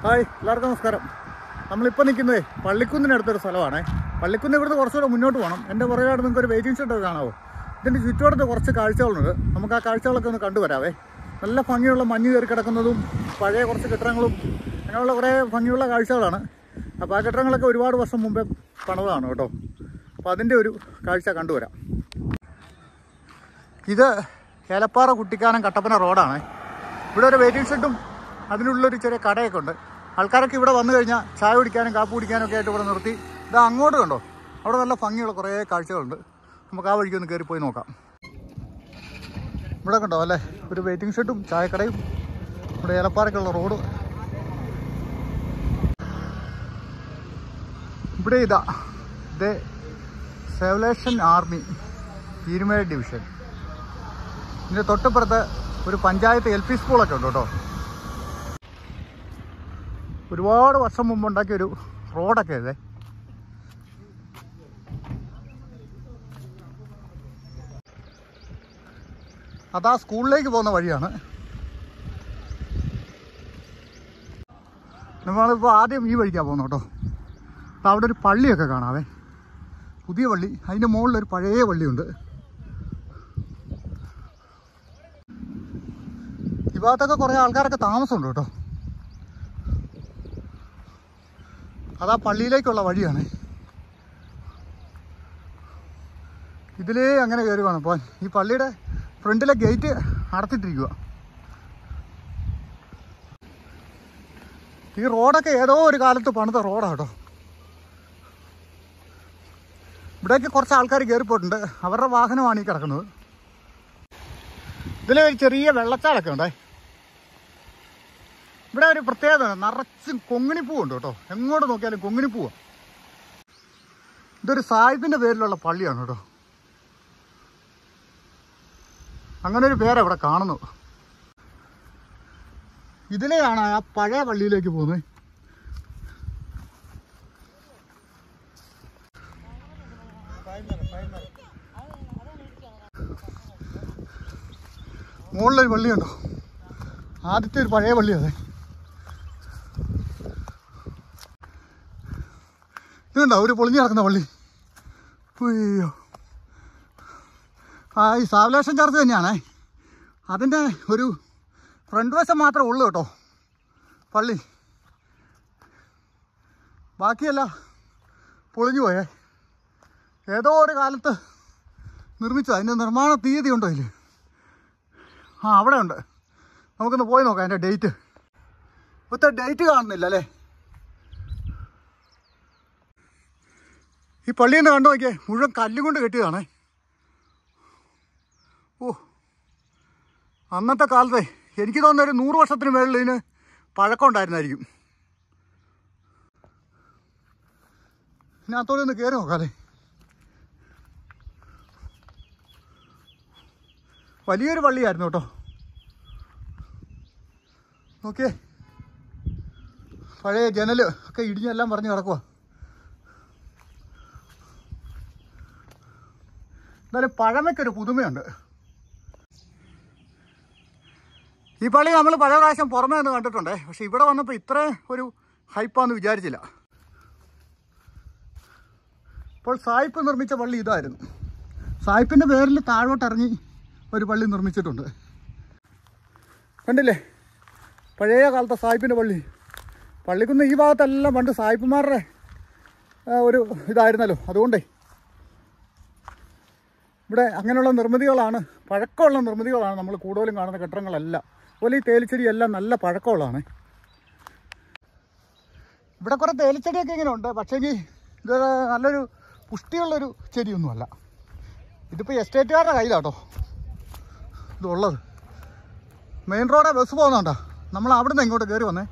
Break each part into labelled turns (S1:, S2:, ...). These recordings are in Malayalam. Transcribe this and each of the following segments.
S1: ഹായ് എല്ലാവർക്കും നമസ്കാരം നമ്മളിപ്പോൾ നിൽക്കുന്നതേ പള്ളിക്കുന്നിനടുത്തൊരു സ്ഥലമാണ് പള്ളിക്കുന്ന് ഇവിടുന്ന് കുറച്ചുകൂടെ മുന്നോട്ട് പോകണം എൻ്റെ പുറകാട് നിങ്ങൾക്ക് ഒരു വെയിറ്റിംഗ് ഷെഡ് കാണാവോ ഇതിൻ്റെ ചുറ്റോടത്ത് കുറച്ച് കാഴ്ചകളുണ്ട് നമുക്ക് ആ കാഴ്ചകളൊക്കെ ഒന്ന് കണ്ടുവരാവേ നല്ല ഭംഗിയുള്ള മഞ്ഞ് കയറി കിടക്കുന്നതും പഴയ കുറച്ച് കെട്ടിടങ്ങളും അങ്ങനെയുള്ള കുറേ ഭംഗിയുള്ള കാഴ്ചകളാണ് അപ്പോൾ ആ കെട്ടിടങ്ങളൊക്കെ ഒരുപാട് വർഷം മുമ്പേ പണിതാണ് കേട്ടോ അപ്പോൾ അതിൻ്റെ ഒരു കാഴ്ച കണ്ടുവരാം ഇത് ഏലപ്പാറ കുട്ടിക്കാനം കട്ടപ്പന റോഡാണ് ഇവിടെ ഒരു വെയിറ്റിംഗ് ഷെഡും അതിനുള്ളൊരു ചെറിയ കടയൊക്കെ ഉണ്ട് ആൾക്കാരൊക്കെ ഇവിടെ വന്നു കഴിഞ്ഞാൽ ചായ കുടിക്കാനും കാപ്പി കുടിക്കാനും ഒക്കെ ആയിട്ട് ഇവിടെ നിർത്തി ഇത് അങ്ങോട്ട് കണ്ടോ അവിടെ നല്ല ഭംഗിയുള്ള കുറേ കാഴ്ചകളുണ്ട് നമുക്ക് ആ വഴിക്ക് ഒന്ന് കയറി പോയി നോക്കാം ഇവിടെ കണ്ടോ അല്ലേ ഒരു വെയിറ്റിംഗ് ഷെഡും ചായക്കടയും ഇവിടെ ഏലപ്പാറയ്ക്കുള്ള റോഡ് ഇവിടെ ഇതാ ഇത് സെവലേഷൻ ആർമി ഇരുമേഴ ഡിവിഷൻ ഇതിൻ്റെ തൊട്ടപ്പുറത്ത് ഒരു പഞ്ചായത്ത് എൽ പി സ്കൂളൊക്കെ ഉണ്ട് കേട്ടോ ഒരുപാട് വർഷം മുമ്പ് ഉണ്ടാക്കിയ ഒരു റോഡൊക്കെ ഇതേ അതാ സ്കൂളിലേക്ക് പോകുന്ന വഴിയാണ് നമ്മളിപ്പോൾ ആദ്യം ഈ വഴിക്കാണ് പോകുന്നത് കേട്ടോ അപ്പോൾ അവിടെ ഒരു പള്ളിയൊക്കെ കാണാവേ പുതിയ പള്ളി അതിൻ്റെ മുകളിൽ ഒരു പഴയ പള്ളിയുണ്ട് ഈ ഭാഗത്തൊക്കെ കുറേ ആൾക്കാരൊക്കെ താമസമുണ്ട് കേട്ടോ അതാ പള്ളിയിലേക്കുള്ള വഴിയാണ് ഇതിലേ അങ്ങനെ കയറി വേണം പോകാൻ ഈ പള്ളിയുടെ ഫ്രണ്ടിലെ ഗേറ്റ് അടച്ചിട്ടിരിക്കുക ഈ റോഡൊക്കെ ഏതോ ഒരു കാലത്ത് പണിത റോഡാണ് കേട്ടോ ഇവിടേക്ക് കുറച്ച് ആൾക്കാർ കയറിപ്പോയിട്ടുണ്ട് അവരുടെ വാഹനമാണ് ഈ കിടക്കുന്നത് ഇതിലെ ഒരു ചെറിയ വെള്ളച്ചാലൊക്കെ ഉണ്ടേ ഇവിടെ ഒരു പ്രത്യേകത നിറച്ചും കൊങ്ങിണിപ്പൂവുണ്ട് കേട്ടോ എങ്ങോട്ട് നോക്കിയാലും കൊങ്ങിണിപ്പൂവാ ഇതൊരു സാഹിബിന്റെ പേരിലുള്ള പള്ളിയാണ് കേട്ടോ അങ്ങനെ ഒരു പേരാ ഇവിടെ കാണുന്നത് ഇതിലെയാണ് ആ പഴയ പള്ളിയിലേക്ക് പോകുന്നത് മുകളിലൊരു പള്ളിയുണ്ടോ ആദ്യത്തെ ഒരു പഴയ പള്ളി അതെ ഇതുണ്ടോ ഒരു പൊളിഞ്ഞു കിടക്കുന്ന പള്ളി അയ്യോ ആ ഈ സാവലേഷൻ ചർച്ച് തന്നെയാണേ അതിൻ്റെ ഒരു ഫ്രണ്ട് വശം മാത്രമേ ഉള്ളൂ കേട്ടോ പള്ളി ബാക്കിയല്ല പൊളിഞ്ഞു പോയേ ഏതോ ഒരു കാലത്ത് നിർമ്മിച്ചത് അതിൻ്റെ നിർമ്മാണ തീയതി ഉണ്ടോ അതിൽ ആ അവിടെ ഉണ്ട് നമുക്കൊന്ന് പോയി നോക്കാം അതിൻ്റെ ഡേറ്റ് ഇപ്പോഴത്തെ ഡേറ്റ് കാണുന്നില്ല അല്ലേ ഈ പള്ളിയിൽ നിന്ന് കണ്ടു നോക്കിയേ മുഴുവൻ കല്ലും കൊണ്ട് കെട്ടിയതാണേ ഓ അന്നത്തെ കാലത്തെ എനിക്ക് തോന്നുന്ന ഒരു നൂറ് വർഷത്തിന് മേളിൽ ഇതിന് പഴക്കം ഉണ്ടായിരുന്നായിരിക്കും ഇതിനകത്തോടെ ഒന്ന് കയറി നോക്കാല്ലേ വലിയൊരു പള്ളിയായിരുന്നു കേട്ടോ നോക്കിയേ പഴയ ജനല് ഒക്കെ ഇടിഞ്ഞെല്ലാം പറഞ്ഞ് കിടക്കുക എന്നാലും പഴമയ്ക്കൊരു പുതുമയുണ്ട് ഈ പള്ളി നമ്മൾ പല പ്രാവശ്യം പുറമേ നിന്ന് കണ്ടിട്ടുണ്ടേ പക്ഷെ ഇവിടെ വന്നപ്പോൾ ഇത്ര ഒരു ഹൈപ്പാന്ന് വിചാരിച്ചില്ല ഇപ്പോൾ സായിപ്പ് നിർമ്മിച്ച പള്ളി ഇതായിരുന്നു സായിപ്പിൻ്റെ പേരിൽ താഴോട്ട് ഇറങ്ങി ഒരു പള്ളി നിർമ്മിച്ചിട്ടുണ്ട് കണ്ടില്ലേ പഴയ കാലത്തെ സായിപ്പിൻ്റെ പള്ളി പള്ളിക്കുന്ന് ഈ ഭാഗത്തെല്ലാം പണ്ട് സായിപ്പുമാരുടെ ആ, ഒരു ഇതായിരുന്നല്ലോ അതുകൊണ്ടേ ഇവിടെ അങ്ങനെയുള്ള നിർമ്മിതികളാണ് പഴക്കമുള്ള നിർമ്മിതികളാണ് നമ്മൾ കൂടുതലും കാണുന്ന കെട്ടിടങ്ങളെല്ലാം അതുപോലെ ഈ തേലിച്ചെടി എല്ലാം നല്ല പഴക്കമുള്ളതാണ് ഇവിടെ കുറേ തേലിച്ചെടിയൊക്കെ ഇങ്ങനെ ഉണ്ട് പക്ഷേ ഇത് നല്ലൊരു പുഷ്ടിയുള്ളൊരു ചെടിയൊന്നുമല്ല ഇതിപ്പോൾ എസ്റ്റേറ്റുകാരുടെ കയ്യിലാട്ടോ ഇതുള്ളത് മെയിൻ റോഡെ ബസ് പോകുന്നുണ്ടോ നമ്മൾ അവിടുന്ന് ഇങ്ങോട്ട് കയറി വന്നേ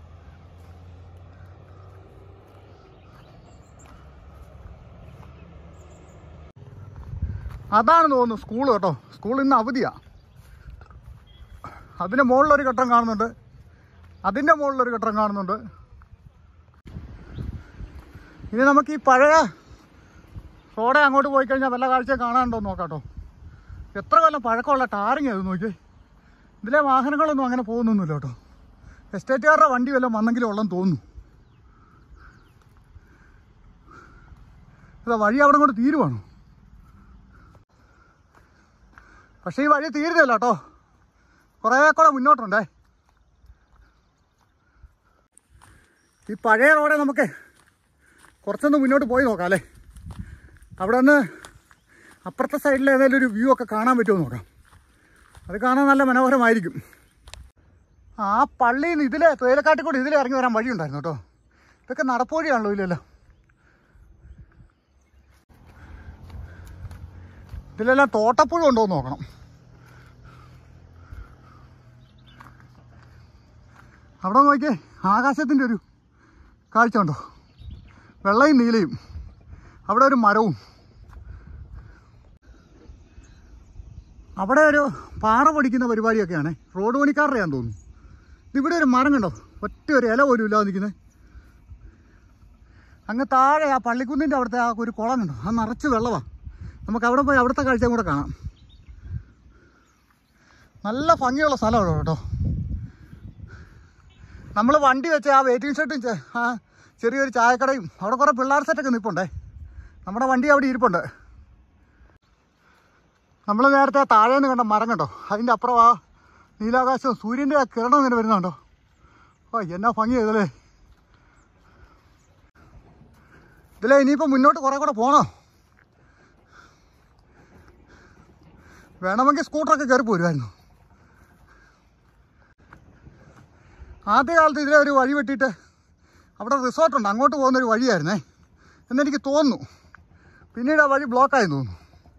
S1: അതാണ് തോന്നുന്നു സ്കൂൾ കേട്ടോ സ്കൂൾ ഇന്ന് അവധിയാ അതിൻ്റെ മുകളിലൊരു ഘട്ടം കാണുന്നുണ്ട് അതിൻ്റെ മുകളിലൊരു ഘട്ടം കാണുന്നുണ്ട് ഇനി നമുക്ക് ഈ പഴയ റോഡെ അങ്ങോട്ട് പോയി കഴിഞ്ഞാൽ വല്ല കാഴ്ച കാണാനുണ്ടോ എന്ന് നോക്കാം കേട്ടോ എത്ര കൊല്ലം പഴക്കമുള്ള ടാറിങ് അത് നോക്കിയേ ഇതിലെ വാഹനങ്ങളൊന്നും അങ്ങനെ പോകുന്നൊന്നുമില്ല കേട്ടോ എസ്റ്റേറ്റുകാരുടെ വണ്ടി വല്ലതും വന്നെങ്കിലും ഉള്ളെന്ന് തോന്നുന്നു ഇതാ വഴി അവിടെ കൊണ്ട് തീരുവാണോ പക്ഷേ ഈ വഴി തീരുന്നില്ല കേട്ടോ കുറേ കൂടെ മുന്നോട്ടുണ്ടേ ഈ പഴയ റോഡെ നമുക്ക് കുറച്ചൊന്ന് മുന്നോട്ട് പോയി നോക്കാം അല്ലേ അവിടെ നിന്ന് അപ്പുറത്തെ സൈഡിൽ ഏതെങ്കിലും ഒരു വ്യൂ ഒക്കെ കാണാൻ പറ്റുമോ എന്ന് നോക്കാം അത് കാണാൻ നല്ല മനോഹരമായിരിക്കും ആ പള്ളിയിൽ നിന്ന് ഇതിലെ തേയിലക്കാട്ടിൽ കൂടി ഇതിലെ ഇറങ്ങി വരാൻ വഴിയുണ്ടായിരുന്നു കേട്ടോ ഇതൊക്കെ നടപ്പുവഴിയാണല്ലോ ഇല്ലല്ലോ ഇതിലെല്ലാം തോട്ടപ്പുഴ ഉണ്ടോ എന്ന് നോക്കണം അവിടെ നോക്കിയേ ആകാശത്തിൻ്റെ ഒരു കാഴ്ച ഉണ്ടോ വെള്ളയും നീലയും അവിടെ ഒരു മരവും അവിടെ ഒരു പാറ പൊടിക്കുന്ന പരിപാടിയൊക്കെയാണ് റോഡ് പണിക്കാരുടെയാന്ന് തോന്നുന്നു ഇവിടെ ഒരു മരം കണ്ടോ ഒറ്റ ഒരു ഇല പോലും ഇല്ലാതെ നിൽക്കുന്നത് അങ്ങ് താഴെ ആ പള്ളിക്കുന്നിൻ്റെ അവിടുത്തെ ആ ഒരു കുളം കണ്ടോ ആ നിറച്ച് വെള്ളമാണ് നമുക്ക് അവിടെ പോയി അവിടുത്തെ കാഴ്ചയും കൂടെ കാണാം നല്ല ഭംഗിയുള്ള സ്ഥലമാണ് കേട്ടോ നമ്മൾ വണ്ടി വെച്ച് ആ വെയിറ്റിംഗ് ഷെഡും ചെ- ആ ചെറിയൊരു ചായക്കടയും അവിടെ കുറേ പിള്ളേർ സെറ്റൊക്കെ നിൽപ്പുണ്ടേ നമ്മുടെ വണ്ടി അവിടെ ഇരിപ്പുണ്ട് നമ്മൾ നേരത്തെ താഴെ നിന്ന് കണ്ട മരം കണ്ടോ അതിൻ്റെ അപ്പുറം ആ നീലാകാശവും സൂര്യൻ്റെ ആ കിരണം ഇങ്ങനെ വരുന്നുണ്ടോ ഓ എന്നാ ഭംഗി ചെയ്തല്ലേ ഇതിലെ ഇനിയിപ്പോൾ മുന്നോട്ട് കുറേ കൂടെ പോകണോ വേണമെങ്കിൽ സ്കൂട്ടറൊക്കെ കയറി പോരുമായിരുന്നു ആദ്യകാലത്ത് ഇതിലെ ഒരു വഴി വെട്ടിയിട്ട് അവിടെ റിസോർട്ടുണ്ട് അങ്ങോട്ട് പോകുന്നൊരു വഴിയായിരുന്നേ എന്നെനിക്ക് തോന്നുന്നു പിന്നീട് ആ വഴി ബ്ലോക്കായി തോന്നുന്നു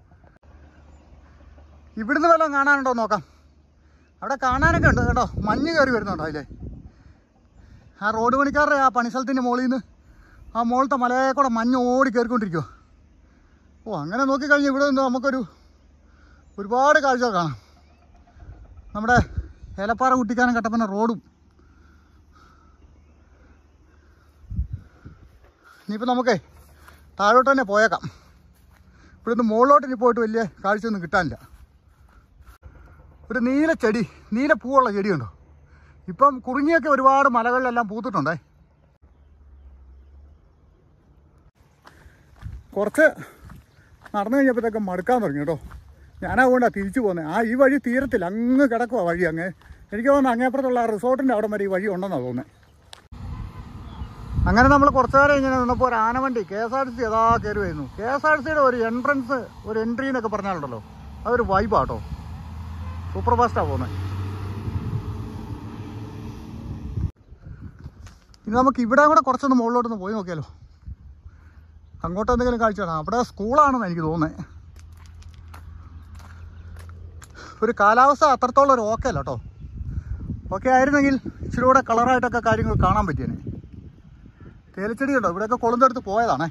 S1: ഇവിടുന്ന് വല്ലതും കാണാനുണ്ടോ എന്ന് നോക്കാം അവിടെ കാണാനൊക്കെ ഉണ്ട് കേട്ടോ മഞ്ഞ് കയറി വരുന്നുണ്ടോ അതിലെ ആ റോഡ് പണിക്കാരുടെ ആ പണിസ്ഥലത്തിൻ്റെ മുകളിൽ നിന്ന് ആ മുകളിലത്തെ മലയെ കൂടെ മഞ്ഞ് ഓടി കയറിക്കൊണ്ടിരിക്കുമോ ഓ അങ്ങനെ നോക്കിക്കഴിഞ്ഞാൽ ഇവിടെ നിന്ന് നമുക്കൊരു ഒരുപാട് കാഴ്ചകൾ കാണാം നമ്മുടെ ഏലപ്പാറ കുട്ടിക്കാനം കട്ടപ്പന റോഡും ഇനിയിപ്പോൾ നമുക്കേ താഴോട്ട് തന്നെ പോയേക്കാം ഇവിടുന്ന് മുകളിലോട്ട് ഇനി പോയിട്ട് വലിയ കാഴ്ചയൊന്നും കിട്ടാനില്ല ഒരു നീല ചെടി നീല പൂവുള്ള ചെടിയുണ്ടോ ഇപ്പം കുറിഞ്ഞിയൊക്കെ ഒരുപാട് മലകളിലെല്ലാം പൂത്തിട്ടുണ്ടേ കുറച്ച് നടന്നു കഴിഞ്ഞപ്പോഴത്തേക്കും മടുക്കാൻ തുടങ്ങി കേട്ടോ ഞാനതുകൊണ്ടാണ് തിരിച്ചു പോകുന്നത് ആ ഈ വഴി തീരത്തില്ല അങ്ങ് കിടക്കുക വഴി അങ്ങ് എനിക്ക് തോന്നുന്നു അങ്ങേപ്പുറത്തുള്ള ആ റിസോർട്ടിൻ്റെ അവിടെ വരെ ഈ വഴി ഉണ്ടെന്നാണ് തോന്നുന്നത് അങ്ങനെ നമ്മൾ കുറച്ച് നേരം ഇങ്ങനെ നിന്നപ്പോൾ ഒരു ആനവണ്ടി K S R T C അതാ കയറി വരുന്നു കെ എസ് ആർ ടി സിയുടെ ഒരു എൻട്രൻസ് ഒരു എൻട്രി എന്നൊക്കെ പറഞ്ഞാലുണ്ടല്ലോ അതൊരു വൈബാട്ടോ സൂപ്പർ ഫാസ്റ്റാണ് പോകുന്നത് ഇനി നമുക്ക് ഇവിടെ കൂടെ കുറച്ചൊന്ന് മുകളിലോട്ടൊന്ന് പോയി നോക്കിയാലോ അങ്ങോട്ട് എന്തെങ്കിലും കാഴ്ച കാണാം അവിടെ സ്കൂളാണെന്ന് എനിക്ക് തോന്നുന്നത് ഒരു കാലാവസ്ഥ അത്രത്തോളം ഒരു ഓക്കെ അല്ല കേട്ടോ ഓക്കെ ആയിരുന്നെങ്കിൽ ഇച്ചിരി കൂടെ കളറായിട്ടൊക്കെ കാര്യങ്ങൾ കാണാൻ പറ്റിയേനെ തേലച്ചെടി ഉണ്ടോ ഇവിടെയൊക്കെ കൊളുന്തെടുത്ത് പോയതാണേ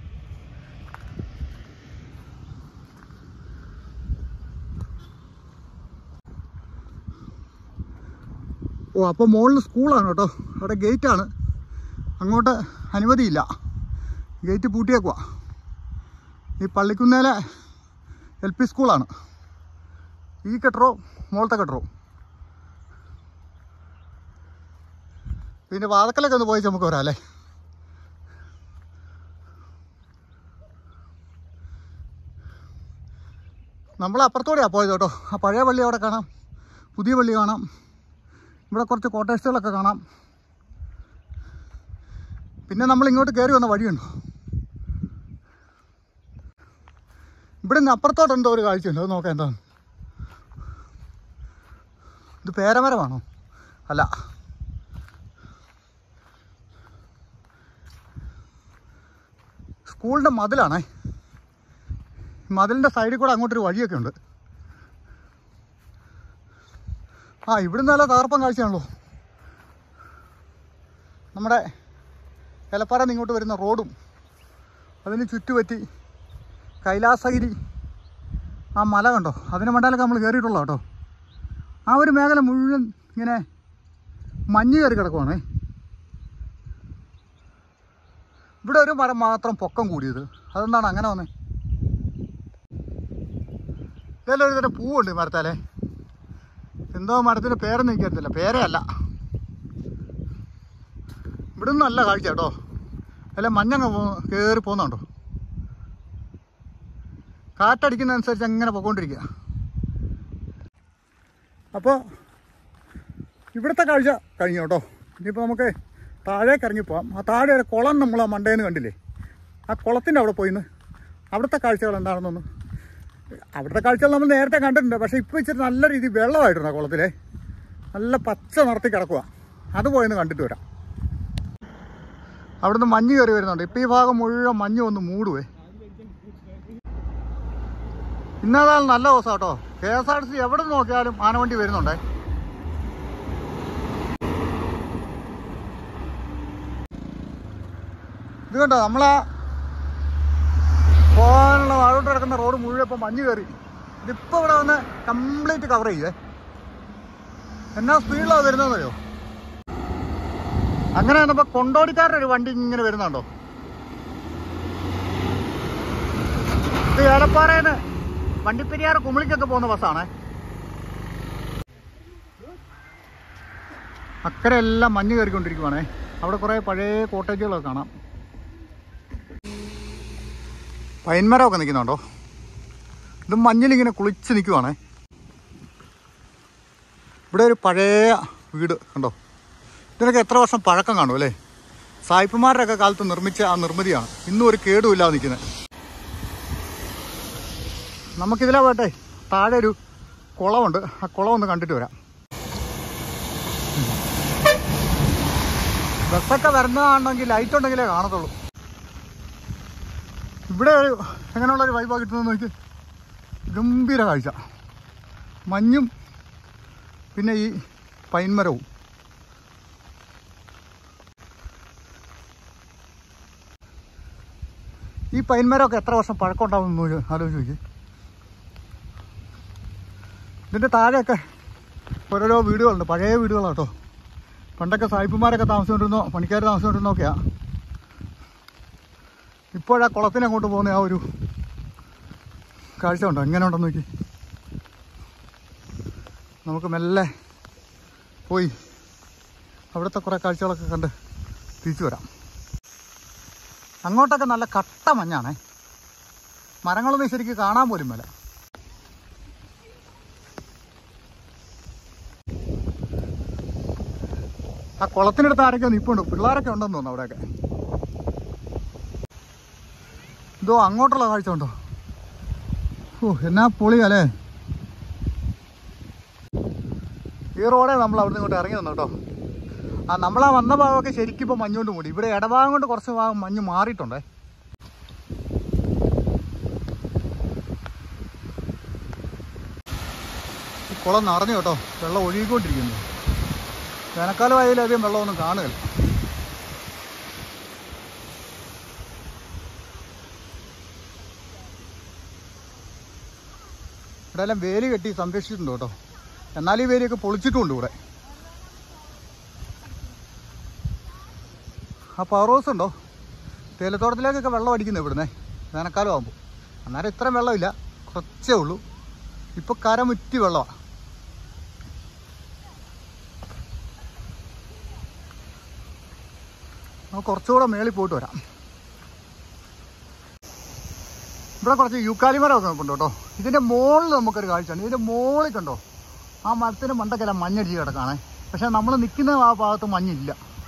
S1: ഓ അപ്പോൾ മുകളിൽ സ്കൂളാണ് കേട്ടോ അവിടെ ഗേറ്റാണ് അങ്ങോട്ട് അനുമതിയില്ല ഗേറ്റ് പൂട്ടിയേക്കുവാ ഈ പള്ളിക്കുന്നേലെ എൽ പി സ്കൂളാണ് ഈ കെട്ടറോ മുകളത്തെ കെട്ടറോ പിന്നെ വാതക്കലൊക്കെ ഒന്ന് പോയി നമുക്ക് വരാം അല്ലേ നമ്മൾ അപ്പുറത്തോടെയാണ് പോയത് കേട്ടോ ആ പഴയ പള്ളി അവിടെ കാണാം പുതിയ പള്ളി കാണാം ഇവിടെ കുറച്ച് കോട്ടേഴ്സുകളൊക്കെ കാണാം പിന്നെ നമ്മൾ ഇങ്ങോട്ട് കയറി വന്ന വഴിയുണ്ടോ ഇവിടെ നിന്ന് അപ്പുറത്തോട്ട് എന്തോ ഒരു കാഴ്ചയുണ്ട് അത് നോക്കാം എന്താണ് ഇത് പേരമരമാണോ അല്ല സ്കൂളിൻ്റെ മതിലാണേ മതിലിൻ്റെ സൈഡിൽ കൂടെ അങ്ങോട്ടൊരു വഴിയൊക്കെ ഉണ്ട് ആ ഇവിടുന്ന് നല്ല തകർപ്പൻ കാഴ്ചയാണല്ലോ നമ്മുടെ എലപ്പാറ ഇങ്ങോട്ട് വരുന്ന റോഡും അതിന് ചുറ്റുപറ്റി കൈലാസഗിരി ആ മല കണ്ടോ അതിന് മണ്ടയിലൊക്കെ നമ്മൾ കയറിയിട്ടുള്ള കേട്ടോ ആ ഒരു മേഖല മുഴുവൻ ഇങ്ങനെ മഞ്ഞ് കയറി കിടക്കുവാണേ ഇവിടെ ഒരു മരം മാത്രം പൊക്കം കൂടിയത് അതെന്താണ് അങ്ങനെ വന്നേ ഇതെല്ലാം ഒരു തരം പൂവുണ്ട് ഈ മരത്താലേ എന്തോ മരത്തിൻ്റെ പേരൊന്നും എനിക്കറിയത്തില്ല പേരയല്ല ഇവിടുന്ന് നല്ല കാഴ്ച കേട്ടോ അല്ല മഞ്ഞങ്ങ് പോ കയറി പോകുന്നുണ്ടോ കാറ്റടിക്കുന്നതനുസരിച്ച് അങ്ങനെ പോയിക്കൊണ്ടിരിക്കുക അപ്പോൾ ഇവിടുത്തെ കാഴ്ച കഴിഞ്ഞു കേട്ടോ ഇനിയിപ്പോൾ നമുക്ക് താഴേക്ക് ഇറങ്ങി പോവാം ആ താഴെ ഒരു കുളം നമ്മൾ ആ മണ്ടേന്ന് കണ്ടില്ലേ ആ കുളത്തിൻ്റെ അവിടെ പോയിന്ന് അവിടുത്തെ കാഴ്ചകൾ എന്താണെന്നൊന്ന് അവിടുത്തെ കാഴ്ചകൾ നമ്മൾ നേരത്തെ കണ്ടിട്ടുണ്ട് പക്ഷേ ഇപ്പോൾ ഇച്ചിരി നല്ല രീതിയിൽ വെള്ളമായിട്ടുണ്ട് ആ കുളത്തിലെ നല്ല പച്ച നിറത്തി കിടക്കുക അത് പോയെന്ന് കണ്ടിട്ട് വരാം അവിടുന്ന് മഞ്ഞ് കയറി വരുന്നുണ്ട് ഇപ്പോൾ ഈ ഭാഗം മുഴുവൻ മഞ്ഞ് വന്ന് മൂടുവേ ഇന്നേതായാലും നല്ല ദിവസം കേട്ടോ K S R T C എവിടെ നോക്കിയാലും ആനവണ്ടി വരുന്നുണ്ടേ ഇത് കണ്ടോ നമ്മളാ പോകാനുള്ള വാഴോട്ട് കിടക്കുന്ന റോഡ് മുഴുവൻ ഇപ്പം മഞ്ഞ് കയറി ഇതിപ്പോൾ ഇവിടെ വന്ന് കംപ്ലീറ്റ് കവർ ചെയ്യുവേ എന്നാ സ്പീഡിലാണ് വരുന്നതെന്നറിയോ അങ്ങനെ വന്നപ്പോൾ കൊണ്ടോടിക്കാരുടെ ഒരു വണ്ടി ഇങ്ങനെ വരുന്നുണ്ടോ ഇത് ഏലപ്പാറേന്ന് വണ്ടിപ്പെരിയാറ് കുമിളിക്കൊക്കെ പോകുന്ന ബസ്സാണേ അക്കരെ എല്ലാം മഞ്ഞ് കയറിക്കൊണ്ടിരിക്കുവാണേ അവിടെ കുറേ പഴയ കോട്ടേജുകളൊക്കെ കാണാം പൈൻമരമൊക്കെ നിൽക്കുന്നുണ്ടോ ഇത് മഞ്ഞിലിങ്ങനെ കുളിച്ച് നിൽക്കുവാണേ ഇവിടെ ഒരു പഴയ വീട് കണ്ടോ ഇതിനൊക്കെ എത്ര വർഷം പഴക്കം കാണും അല്ലേ സായിപ്പുമാരുടെയൊക്കെ കാലത്ത് നിർമ്മിച്ച ആ നിർമ്മിതിയാണ് ഇന്നും ഒരു കേടുമില്ലാതെ നിൽക്കുന്നത് നമുക്കിതിലെ പോട്ടെ താഴെ ഒരു കുളമുണ്ട് ആ കുളം ഒന്ന് കണ്ടിട്ട് വരാം ബസ്സൊക്കെ വരുന്നതാണെങ്കിൽ ലൈറ്റ് ഉണ്ടെങ്കിലേ കാണത്തുള്ളൂ ഇവിടെ ഒരു എങ്ങനെയുള്ള ഒരു വൈബാ കിട്ടുന്നത് നോക്കി ഗംഭീര കാഴ്ച മഞ്ഞും പിന്നെ ഈ പൈൻമരവും ഈ പൈൻമരമൊക്കെ എത്ര വർഷം പഴക്കം ഉണ്ടാവും എന്ന് ആലോചിച്ച് നോക്കി ഇതിൻ്റെ താഴെയൊക്കെ ഓരോരോ വീടുകളുണ്ട് പഴയ വീടുകളാണ് കേട്ടോ പണ്ടൊക്കെ സായിപ്പുമാരൊക്കെ താമസിച്ചുകൊണ്ടിരുന്നോ പണിക്കാർ താമസിച്ചുകൊണ്ടിരുന്നൊക്കെയാ ഇപ്പോഴാ കുളത്തിന് അങ്ങോട്ട് പോകുന്ന ആ ഒരു കാഴ്ച ഉണ്ടോ എങ്ങനെ ഉണ്ടെന്ന് നോക്കി നമുക്ക് മെല്ലെ പോയി അവിടുത്തെ കുറേ കാഴ്ചകളൊക്കെ കണ്ട് തിരിച്ചു വരാം അങ്ങോട്ടൊക്കെ നല്ല കട്ട മഞ്ഞാണേ മരങ്ങളൊന്നും ശരിക്കും കാണാൻ പോലും മേല ആ കുളത്തിനടുത്ത് ആരൊക്കെ നിൽപ്പുണ്ട് പിള്ളേരൊക്കെ ഉണ്ടെന്ന് തോന്നുന്നു അവിടെയൊക്കെ ഇതോ അങ്ങോട്ടുള്ള കാഴ്ച ഉണ്ടോ ഓ എന്നാ പൊളിയല്ലേ ഈ റോഡേ നമ്മൾ അവിടെ നിന്ന് ഇങ്ങോട്ട് ഇറങ്ങി വന്നു കേട്ടോ ആ നമ്മളാ വന്ന ഭാഗമൊക്കെ ശരിക്കും ഇപ്പോൾ മഞ്ഞുകൊണ്ട് മൂടി ഇവിടെ ഇടഭാഗം കൊണ്ട് കുറച്ച് ഭാഗം മഞ്ഞ് മാറിയിട്ടുണ്ടേ ഈ കുളം നിറഞ്ഞു കേട്ടോ വെള്ളം ഒഴുകിക്കൊണ്ടിരിക്കുന്നു വേനൽക്കാലമായാലും അധികം വെള്ളമൊന്നും കാണുകയില്ല ഇവിടെ എല്ലാം വേലി കെട്ടി സംരക്ഷിച്ചിട്ടുണ്ട് കേട്ടോ എന്നാൽ ഈ വേലിയൊക്കെ പൊളിച്ചിട്ടുമുണ്ട് ഇവിടെ ആ പവർ ഹൗസ് ഉണ്ടോ തേയിലത്തോട്ടത്തിലേക്കൊക്കെ വെള്ളം അടിക്കുന്നത് ഇവിടുന്ന് വേനൽക്കാലം ആകുമ്പോൾ അന്നേരം ഇത്രയും വെള്ളമില്ല കുറച്ചേ ഉള്ളൂ ഇപ്പോൾ കരമുറ്റി വെള്ളമാണ് നമുക്ക് കുറച്ചുകൂടെ മേളിൽ പോയിട്ട് വരാം ഇവിടെ കുറച്ച് യുക്കാലി മരമൊക്കെ നിൽപ്പുണ്ട് കേട്ടോ ഇതിൻ്റെ മുകളിൽ നമുക്കൊരു കാഴ്ചയാണ് ഇതിൻ്റെ മുകളിൽ കണ്ടോ ആ മരത്തിൻ്റെ മണ്ടക്കെല്ലാം മഞ്ഞടിച്ച് കിടക്കാണേ പക്ഷെ നമ്മൾ നിൽക്കുന്ന ആ ഭാഗത്ത് മഞ്ഞില്ല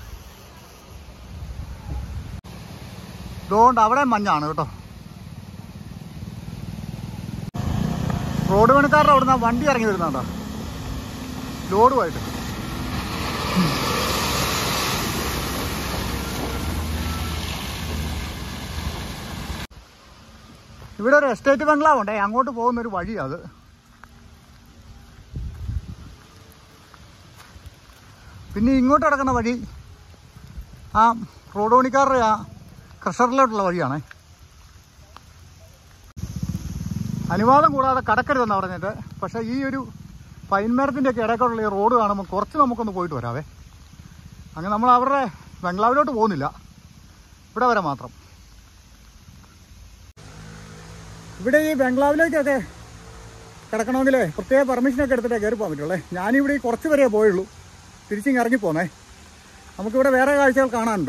S1: ഇതുകൊണ്ട് അവിടെ മഞ്ഞാണ് കേട്ടോ റോഡ് പണിക്കാരുടെ അവിടുന്ന് ആ വണ്ടി ഇറങ്ങി വരുന്നുണ്ടോ ലോഡുമായിട്ട് ഇവിടെ ഒരു എസ്റ്റേറ്റ് ബംഗ്ലാവ് ഉണ്ടേ അങ്ങോട്ട് പോകുന്ന ഒരു വഴി അത് പിന്നെ ഇങ്ങോട്ട് കിടക്കുന്ന വഴി ആ റോഡ് പണിക്കാരുടെ ആ ക്രഷറിലോട്ടുള്ള വഴിയാണേ അനുവാദം കൂടാതെ കടക്കരുതെന്നാണ് പറഞ്ഞിട്ട് പക്ഷേ ഈ ഒരു പൈൻമരത്തിൻ്റെ ഒക്കെ ഇടയ്ക്കുള്ള ഈ റോഡ് കാണുമ്പോൾ കുറച്ച് നമുക്കൊന്ന് പോയിട്ട് വരാവേ അങ്ങനെ നമ്മൾ അവരുടെ ബംഗ്ലാവിലോട്ട് പോകുന്നില്ല ഇവിടെ വരെ മാത്രം ഇവിടെ ഈ ബംഗ്ലാവിലേക്കൊക്കെ കിടക്കണമെങ്കിലേ പ്രത്യേക പെർമിഷനൊക്കെ എടുത്തിട്ടേ കയറി പോകാൻ പറ്റുള്ളേ ഞാനിവിടെ ഈ കുറച്ച് വരെ പോയുള്ളൂ തിരിച്ചിങ്ങ് ഇറങ്ങി പോന്നേ നമുക്കിവിടെ വേറെ കാഴ്ചകൾ കാണാനുണ്ട്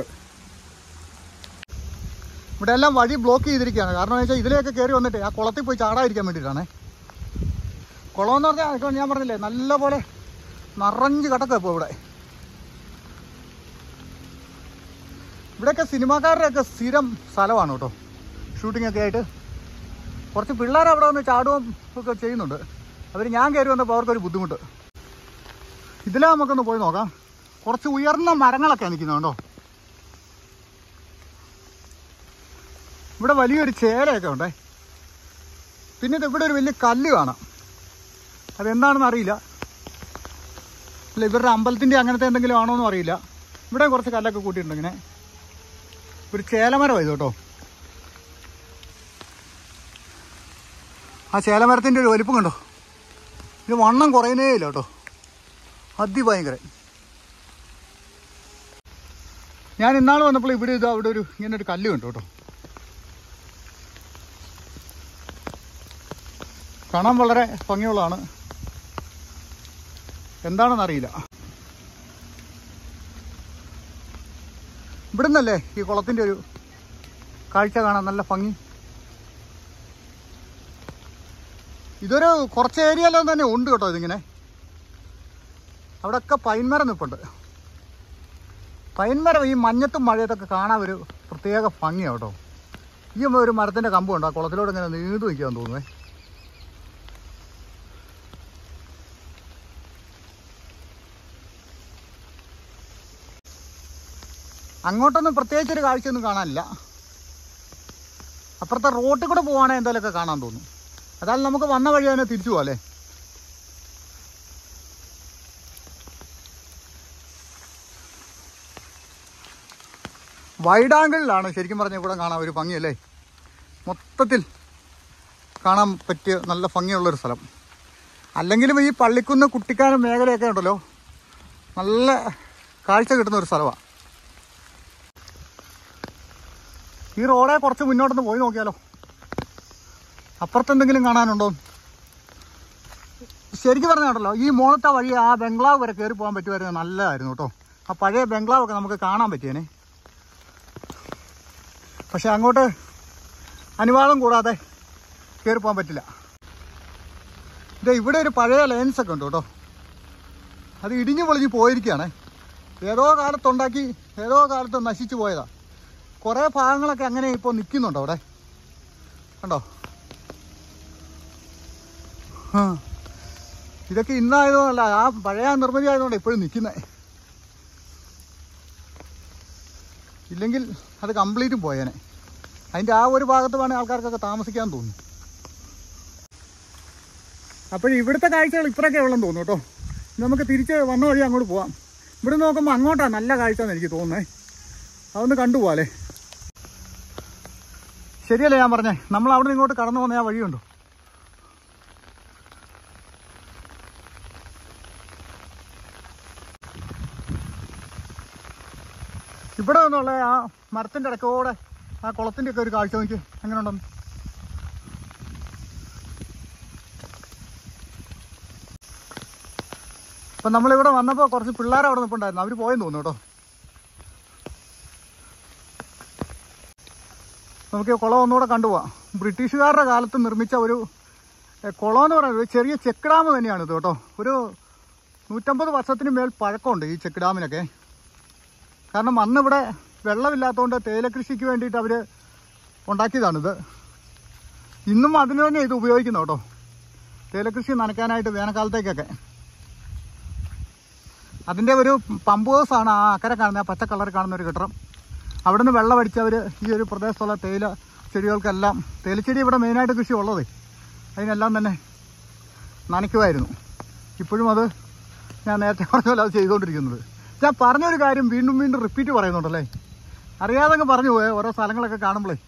S1: ഇവിടെ എല്ലാം വഴി ബ്ലോക്ക് ചെയ്തിരിക്കുകയാണ് കാരണം എന്ന് വെച്ചാൽ ഇതിലേക്ക് കയറി വന്നിട്ട് ആ കുളത്തിൽ പോയി ചാടാതിരിക്കാൻ വേണ്ടിയിട്ടാണ് കുളം എന്ന് പറഞ്ഞാൽ ഇപ്പം ഞാൻ പറഞ്ഞില്ലേ നല്ല പോലെ നിറഞ്ഞ് കിടക്കുക ഇപ്പോൾ ഇവിടെ ഇവിടെയൊക്കെ സിനിമാക്കാരുടെയൊക്കെ സ്ഥിരം സ്ഥലമാണ് കേട്ടോ ഷൂട്ടിംഗ് ഒക്കെ ആയിട്ട് കുറച്ച് പിള്ളേർ അവിടെ വന്ന് ചാടുകയും ഒക്കെ ചെയ്യുന്നുണ്ട് അവർ ഞാൻ കയറി വന്നപ്പോൾ അവർക്കൊരു ബുദ്ധിമുട്ട് ഇതിലാ നമുക്കൊന്ന് പോയി നോക്കാം കുറച്ച് ഉയർന്ന മരങ്ങളൊക്കെ നിൽക്കുന്നുണ്ടോ ഇവിടെ വലിയൊരു ചേലയൊക്കെ ഉണ്ടേ പിന്നെ ഇത് ഇവിടെ ഒരു വലിയ കല്ല് കാണാം അതെന്താണെന്ന് അറിയില്ല അല്ല ഇവരുടെ അമ്പലത്തിൻ്റെ അങ്ങനത്തെ എന്തെങ്കിലും ആണോ എന്നും അറിയില്ല ഇവിടെ കുറച്ച് കല്ലൊക്കെ കൂട്ടിയിട്ടുണ്ട് ഇങ്ങനെ ഒരു ചേലമരം ഇത് കേട്ടോ ആ ചേലമരത്തിൻ്റെ ഒരു വലിപ്പം കണ്ടോ ഇത് വണ്ണം കുറയുന്നേ ഇല്ല കേട്ടോ അതിഭയങ്കര ഞാൻ ഇന്നാൾ വന്നപ്പോൾ ഇവിടെ ഇത് അവിടെ ഒരു ഇങ്ങനെ ഒരു കല്ല് കണ്ടു കേട്ടോ കാണാൻ വളരെ ഭംഗിയുള്ളതാണ് എന്താണെന്ന് അറിയില്ല ഇവിടെ നിന്നല്ലേ ഈ കുളത്തിൻ്റെ ഒരു കാഴ്ച കാണാൻ നല്ല ഭംഗി ഇതൊരു കുറച്ച് ഏരിയയിലും തന്നെ ഉണ്ട് കേട്ടോ ഇതിങ്ങനെ അവിടെയൊക്കെ പൈൻമരം നിൽപ്പുണ്ട് പൈൻമരം ഈ മഞ്ഞത്തും മഴയത്തൊക്കെ കാണാൻ ഒരു പ്രത്യേക ഭംഗിയാണ് കേട്ടോ ഈ ഒരു മരത്തിൻ്റെ കമ്പുണ്ട് ആ കുളത്തിലോട് ഇങ്ങനെ നീണ്ടു നിൽക്കാൻ തോന്നുന്നേ അങ്ങോട്ടൊന്നും പ്രത്യേകിച്ചൊരു കാഴ്ചയൊന്നും കാണാനില്ല അപ്പുറത്തെ റോട്ടിൽ കൂടെ പോവാണെങ്കിൽ എന്തായാലുമൊക്കെ കാണാൻ തോന്നും അതായത് നമുക്ക് വന്ന വഴി തന്നെ തിരിച്ചു പോകാം അല്ലേ വൈഡ് ആംഗിളിലാണ് ശരിക്കും പറഞ്ഞ ഇവിടെ കാണാൻ ഒരു ഭംഗിയല്ലേ മൊത്തത്തിൽ കാണാൻ പറ്റിയ നല്ല ഭംഗിയുള്ളൊരു സ്ഥലം അല്ലെങ്കിലും ഈ പള്ളിക്കുന്ന് കുട്ടിക്കാനം മേഖലയൊക്കെ ഉണ്ടല്ലോ നല്ല കാഴ്ച കിട്ടുന്ന ഒരു സ്ഥലമാണ് ഈ റോഡെ കുറച്ച് മുന്നോട്ടൊന്ന് പോയി നോക്കിയാലോ അപ്പുറത്തെന്തെങ്കിലും കാണാനുണ്ടോ ശരിക്കും പറഞ്ഞാണല്ലോ ഈ മോളത്തെ വഴി ആ ബംഗ്ലാവ് വരെ കയറി പോകാൻ പറ്റുമായിരുന്നു നല്ലതായിരുന്നു കേട്ടോ ആ പഴയ ബംഗ്ലാവൊക്കെ നമുക്ക് കാണാൻ പറ്റിയേനെ പക്ഷെ അങ്ങോട്ട് അനുവാദം കൂടാതെ കയറി പോകാൻ പറ്റില്ല ഇത് ഇവിടെ ഒരു പഴയ ലൈൻസ് ഒക്കെ ഉണ്ട് കേട്ടോ അത് ഇടിഞ്ഞു പൊളിഞ്ഞ് പോയിരിക്കുകയാണ് ഏതോ കാലത്തുണ്ടാക്കി ഏതോ കാലത്ത് നശിച്ചു പോയതാ കുറേ ഭാഗങ്ങളൊക്കെ അങ്ങനെ ഇപ്പോൾ നിൽക്കുന്നുണ്ടോ അവിടെ കണ്ടോ ആ. ഇതൊക്കെ ഇന്നായതുകൊണ്ടല്ല ആ പഴയ നിർമ്മിതി ആയതുകൊണ്ട് ഇപ്പോഴും നിൽക്കുന്നത് ഇല്ലെങ്കിൽ അത് കംപ്ലീറ്റും പോയേനെ അതിൻ്റെ ആ ഒരു ഭാഗത്ത് വേണേൽ ആൾക്കാർക്കൊക്കെ താമസിക്കാൻ തോന്നും അപ്പോൾ ഇവിടുത്തെ കാഴ്ചകൾ ഇത്രയൊക്കെ ഉള്ളെന്ന് തോന്നുന്നു കേട്ടോ ഇനി നമുക്ക് തിരിച്ച് വന്ന വഴി അങ്ങോട്ട് പോവാം ഇവിടെ നോക്കുമ്പോൾ അങ്ങോട്ടാണ് നല്ല കാഴ്ച എന്ന് എനിക്ക് തോന്നുന്നത് അതൊന്ന് കണ്ടുപോകാല്ലേ ശരിയല്ലേ ഞാൻ പറഞ്ഞേ നമ്മൾ അവിടെ നിന്ന് ഇങ്ങോട്ട് കടന്നു പോകുന്ന ആ വഴിയുണ്ടോ ഇവിടെ നിന്നുള്ള ആ മരത്തിൻ്റെ ഇടയ്ക്കോടെ ആ കുളത്തിൻ്റെ ഒക്കെ ഒരു കാഴ്ച നോക്കി എങ്ങനെ ഉണ്ടെന്ന് അപ്പം നമ്മളിവിടെ വന്നപ്പോൾ കുറച്ച് പിള്ളേർ അവിടെ നിൽപ്പുണ്ടായിരുന്നു അവർ പോയെന്ന് തോന്നുന്നു കേട്ടോ നമുക്ക് ഈ കുളം ഒന്നുകൂടെ കണ്ടുപോവാം ബ്രിട്ടീഷുകാരുടെ കാലത്ത് നിർമ്മിച്ച ഒരു എ, കുളം എന്ന് പറയുന്നത് ഒരു ചെറിയ ചെക്ക് ഡാം തന്നെയാണ് ഇത് കേട്ടോ ഒരു നൂറ്റമ്പത് വർഷത്തിന് മേൽ പഴക്കമുണ്ട് ഈ ചെക്ക് ഡാമിനൊക്കെ കാരണം അന്ന് ഇവിടെ വെള്ളമില്ലാത്തതുകൊണ്ട് തേയില കൃഷിക്ക് വേണ്ടിയിട്ട് അവർ ഉണ്ടാക്കിയതാണിത് ഇന്നും അതിന് തന്നെ ഇത് ഉപയോഗിക്കുന്നു കേട്ടോ തേയില കൃഷി നനയ്ക്കാനായിട്ട് വേനൽക്കാലത്തേക്കൊക്കെ അതിൻ്റെ ഒരു പമ്പ് ഹൗസാണ് ആ അക്കരെ കാണുന്ന ആ പച്ച കളർ കാണുന്ന ഒരു കെട്ടിടം അവിടെ നിന്ന് വെള്ളം അടിച്ചവർ ഈ ഒരു പ്രദേശത്തുള്ള തേയില ചെടികൾക്കെല്ലാം തേയിലച്ചെടി ഇവിടെ മെയിനായിട്ട് കൃഷി ഉള്ളത് അതിനെല്ലാം തന്നെ നനയ്ക്കുമായിരുന്നു ഇപ്പോഴും അത് ഞാൻ നേരത്തെ പറഞ്ഞ പോലെ അത് ചെയ്തുകൊണ്ടിരിക്കുന്നത് ഞാൻ പറഞ്ഞൊരു കാര്യം വീണ്ടും വീണ്ടും റിപ്പീറ്റ് പറയുന്നുണ്ടല്ലേ അറിയാതെ അങ്ങ് പറഞ്ഞു പോയേ ഓരോ സ്ഥലങ്ങളൊക്കെ കാണുമ്പോഴേ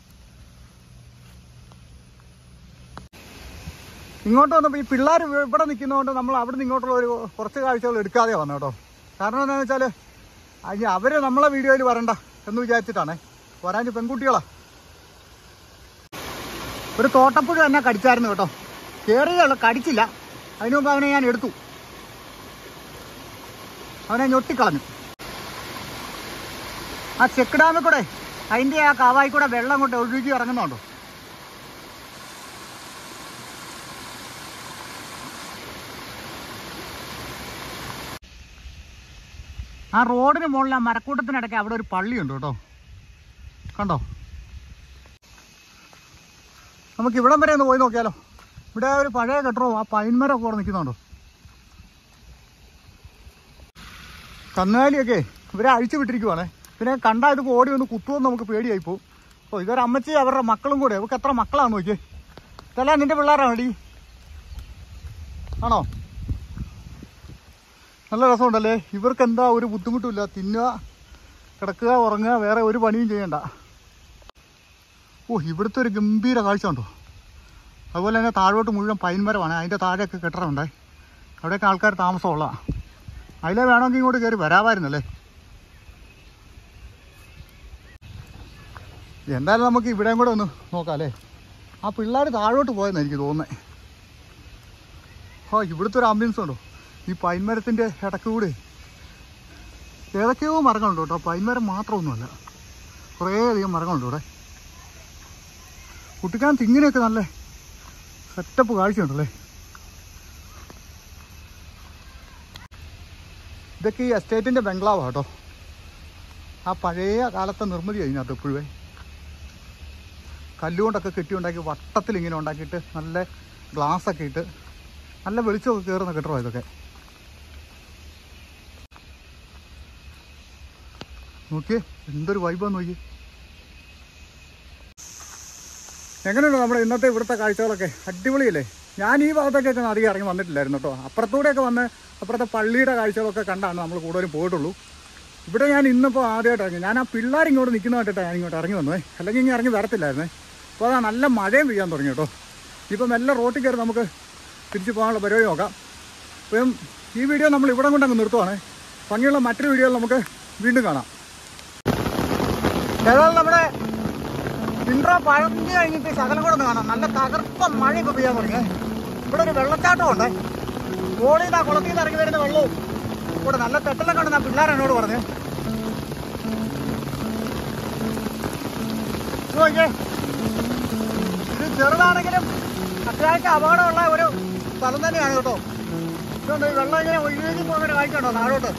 S1: ഇങ്ങോട്ട് വന്നപ്പോൾ ഈ പിള്ളേർ ഇവിടെ നിൽക്കുന്നതുകൊണ്ട് നമ്മൾ അവിടെ നിന്ന് ഇങ്ങോട്ടുള്ള ഒരു കുറച്ച് കാഴ്ചകൾ എടുക്കാതെ വന്നു കേട്ടോ കാരണം എന്താണെന്ന് വെച്ചാൽ അയ്യ അവർ നമ്മളെ വീഡിയോയിൽ വരണ്ട എന്ന് വിചാരിച്ചിട്ടാണേ വരാൻ പെൺകുട്ടികളാ ഒരു തോട്ടപ്പുഴ എന്നെ കടിച്ചായിരുന്നു കേട്ടോ കയറിയല്ല കടിച്ചില്ല അതിനു മുമ്പ് അവനെ ഞാൻ എടുത്തു അവനെ ഞൊട്ടിക്കളഞ്ഞു ആ ചെക്ക് ഡാമിൽ കൂടെ അതിൻ്റെ ആ കാവായി കൂടെ വെള്ളം കൊണ്ട് ഒഴുകി ഇറങ്ങുന്നുണ്ടോ ആ റോഡിന് മുകളിൽ ആ മരക്കൂട്ടത്തിനിടയ്ക്ക് അവിടെ ഒരു പള്ളിയുണ്ട് കേട്ടോ കണ്ടോ നമുക്ക് ഇവിടം വരെ ഒന്ന് പോയി നോക്കിയാലോ ഇവിടെ ഒരു പഴയ കെട്ടിടവും ആ പൈൻമരമൊക്കെ അവിടെ നിൽക്കുന്നുണ്ടോ കന്നുകാലിയൊക്കെ ഇവരെ അഴിച്ചു വിട്ടിരിക്കുവാണേ പിന്നെ കണ്ടാൽ ഇത് ഓടി ഒന്ന് കുത്തുമെന്ന് നമുക്ക് പേടിയായി പോകും ഓ ഇതൊരു അമ്മച്ചി അവരുടെ മക്കളും കൂടെ അവർക്ക് എത്ര മക്കളാണ് നോക്കിയേ ഇതെല്ലാം നിന്റെ പിള്ളേരാണ് എടി ആണോ നല്ല രസമുണ്ടല്ലേ ഇവർക്ക് എന്താ ഒരു ബുദ്ധിമുട്ടുമില്ല തിന്നുക കിടക്കുക ഉറങ്ങുക വേറെ ഒരു പണിയും ചെയ്യണ്ട ഓ ഇവിടുത്തെ ഒരു ഗംഭീര കാഴ്ച ഉണ്ടോ അതുപോലെ തന്നെ താഴോട്ട് മുഴുവൻ പൈൻമരമാണ് അതിൻ്റെ താഴെയൊക്കെ കെട്ടിടമുണ്ടേ അവിടെയൊക്കെ ആൾക്കാർ താമസമുള്ള അതിലെ വേണമെങ്കിൽ ഇങ്ങോട്ട് കയറി വരാമായിരുന്നല്ലേ എന്തായാലും നമുക്ക് ഇവിടെയും കൂടെ ഒന്ന് നോക്കാം അല്ലേ ആ പിള്ളേർ താഴോട്ട് പോയെന്നാണ് എനിക്ക് തോന്നുന്നത് ആ ഇവിടുത്തെ ഒരു ആംബിയൻസ് ഉണ്ടോ ഈ പൈൻമരത്തിൻ്റെ ഇടയ്ക്ക് കൂടെ ഏതൊക്കെയോ മരങ്ങളുണ്ട് കേട്ടോ പൈൻമരം മാത്രമൊന്നുമല്ല കുറേയധികം മരങ്ങളുണ്ട് ഇവിടെ കുട്ടിക്കാൻ തിങ്ങിനെയൊക്കെ നല്ല സെറ്റപ്പ് കാഴ്ചയുണ്ടല്ലേ ഇതൊക്കെ ഈ എസ്റ്റേറ്റിൻ്റെ ബംഗ്ലാവാണ് കേട്ടോ ആ പഴയ കാലത്തെ നിർമ്മിതി അതിനകത്ത് എപ്പോഴേ കല്ലുകൊണ്ടൊക്കെ കെട്ടിയുണ്ടാക്കി വട്ടത്തിൽ ഇങ്ങനെ ഉണ്ടാക്കിയിട്ട് നല്ല ഗ്ലാസ്സൊക്കെ ഇട്ട് നല്ല വെളിച്ചമൊക്കെ കയറുന്ന കെട്ടിടമാണ് ഇതൊക്കെ നോക്കിയേ എന്തൊരു വൈബാന്ന് നോക്കി എങ്ങനെയുണ്ട് നമ്മുടെ ഇന്നത്തെ ഇവിടുത്തെ കാഴ്ചകളൊക്കെ അടിപൊളിയല്ലേ ഞാൻ ഈ ഭാഗത്തൊക്കെ അധികം ഇറങ്ങി വന്നിട്ടില്ലായിരുന്നു കേട്ടോ അപ്പുറത്തൂടെയൊക്കെ വന്ന് അപ്പുറത്തെ പള്ളിയുടെ കാഴ്ചകളൊക്കെ കണ്ടാണ് നമ്മൾ കൂടുതലും പോയിട്ടുള്ളൂ ഇവിടെ ഞാൻ ഇന്നിപ്പോൾ ആദ്യമായിട്ട് ഇറങ്ങി ഞാൻ ആ പിള്ളേർ ഇങ്ങോട്ട് നിൽക്കുന്ന കണ്ടിട്ടാണ് ഞാൻ ഇങ്ങോട്ട് ഇറങ്ങി വന്നത് അല്ലെങ്കിൽ ഇങ്ങനെ ഇറങ്ങി വരത്തില്ലായിരുന്നേ അപ്പോൾ അതാ നല്ല മഴയും പെയ്യാൻ തുടങ്ങി കേട്ടോ ഇപ്പം മെല്ലെ റോട്ടിൽ കയറി നമുക്ക് തിരിച്ചു പോകാനുള്ള പരിപാടി നോക്കാം അപ്പം ഈ വീഡിയോ നമ്മൾ ഇവിടെ കൊണ്ടങ്ങ് നിർത്തുവാണ് ഭംഗിയുള്ള മറ്റൊരു വീഡിയോയിൽ നമുക്ക് വീണ്ടും കാണാം ഏതായാലും നമ്മുടെ ഇൻട്രോ പഴഞ്ഞു കഴിഞ്ഞിട്ട് ശകലം കൂടെ ഒന്ന് കാണാം നല്ല തകർപ്പ മഴ ഇപ്പൊ പെയ്യാൻ തുടങ്ങി ഇവിടെ ഒരു വെള്ളച്ചാട്ടം ഉണ്ട് ഓളിൽ നിന്ന് ആ കുളത്തിൽ നിന്ന് ഇറങ്ങി വരുന്ന വെള്ളവും ഇവിടെ നല്ല തെറ്റലൊക്കെ ഉണ്ടെന്ന് ആ പിള്ളേർ എന്നോട് പറഞ്ഞു ഇത് നോക്കിയേ ഇത് ചെറുതാണെങ്കിലും അത്യാവശ്യം അപകടമുള്ള ഒരു സ്ഥലം തന്നെയാണ് കേട്ടോ ഇതുകൊണ്ട് ഈ വെള്ളം ഇങ്ങനെ ഒഴുകി പോകുന്ന ഒരു കാഴ്ച ഉണ്ടോ താഴോട്ട്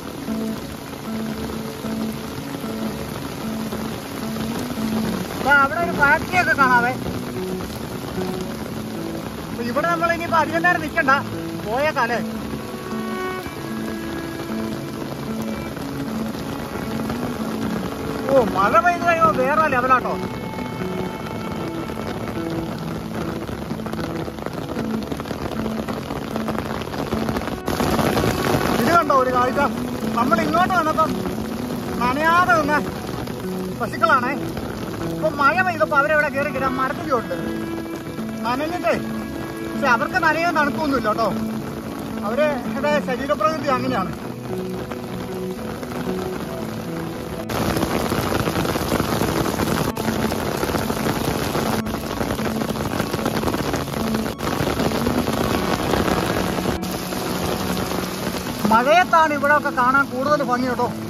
S1: ദാ അവിടെ ഒരു ഫാക്ടറി ഒക്കെ കാണാവേ അപ്പൊ ഇവിടെ നമ്മൾ ഇനിയിപ്പോ അധികം നേരം നിക്കണ്ട പോയേക്കാലേ ഓ മഴ പെയ്ത് കഴിയുമ്പോ വേറെ ലെവലാട്ടോ ഇത് കണ്ടോ ഒരു കാഴ്ച നമ്മൾ ഇങ്ങോട്ട് വന്നപ്പം നനയാതെ നിന്ന പശുക്കളാണേ ഇപ്പൊ മഴ പെയ്തപ്പോ അവരെവിടെ കയറി കിടാൻ മരത്തിന്റെ ഉണ്ട് നനഞ്ഞിട്ടേ പക്ഷെ അവർക്ക് നനയാൻ തണുപ്പൊന്നുമില്ല കേട്ടോ അവര് എന്റെ ശരീരപ്രകൃതി അങ്ങനെയാണ് മഴയത്താണ് ഇവിടെ ഒക്കെ കാണാൻ കൂടുതൽ ഭംഗി കേട്ടോ